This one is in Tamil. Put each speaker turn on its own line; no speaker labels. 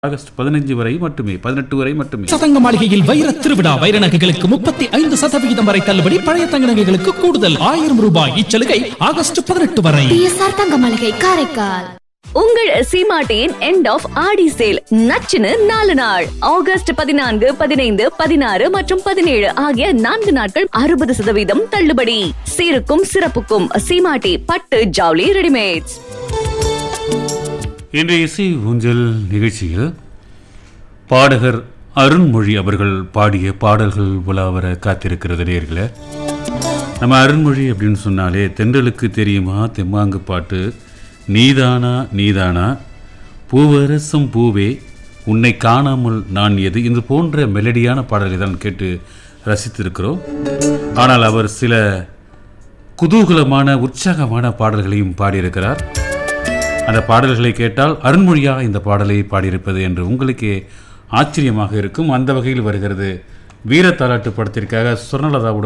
ஆகஸ்ட் பதினைஞ்சு வரை மட்டுமே பதினெட்டு வரை மட்டுமே
சதங்க மாளிகையில் வைர திருவிழா வைர நகைகளுக்கு முப்பத்தி ஐந்து சதவிகிதம் வரை தள்ளுபடி பழைய தங்க நகைகளுக்கு கூடுதல் ஆயிரம் ரூபாய் இச்சலுகை ஆகஸ்ட் பதினெட்டு வரை
பிஎஸ்ஆர் தங்க மளிகை காரைக்கால்
உங்கள் சீமாட்டியின் எண்ட் ஆஃப் ஆடி சேல் நச்சுன்னு நாலு நாள் ஆகஸ்ட் பதினான்கு பதினைந்து பதினாறு மற்றும் பதினேழு ஆகிய நான்கு நாட்கள் அறுபது சதவீதம் தள்ளுபடி சீருக்கும் சிறப்புக்கும் சீமாட்டி பட்டு ஜவுளி ரெடிமேட்ஸ்
இன்றைய இசை ஊஞ்சல் நிகழ்ச்சியில் பாடகர் அருண்மொழி அவர்கள் பாடிய பாடல்கள் உலாவர காத்திருக்கிறது நேர்களே நம்ம அருண்மொழி அப்படின்னு சொன்னாலே தென்றலுக்கு தெரியுமா தெம்மாங்கு பாட்டு நீதானா நீதானா பூவரசம் பூவே உன்னை காணாமல் நான் எது இது போன்ற மெலடியான பாடல்களை தான் கேட்டு ரசித்திருக்கிறோம் ஆனால் அவர் சில குதூகலமான உற்சாகமான பாடல்களையும் பாடியிருக்கிறார் அந்த பாடல்களை கேட்டால் அருண்மொழியா இந்த பாடலை பாடியிருப்பது என்று உங்களுக்கே ஆச்சரியமாக இருக்கும் அந்த வகையில் வருகிறது வீர தாலாட்டு படத்திற்காக சுவர்ணலதாவுடன்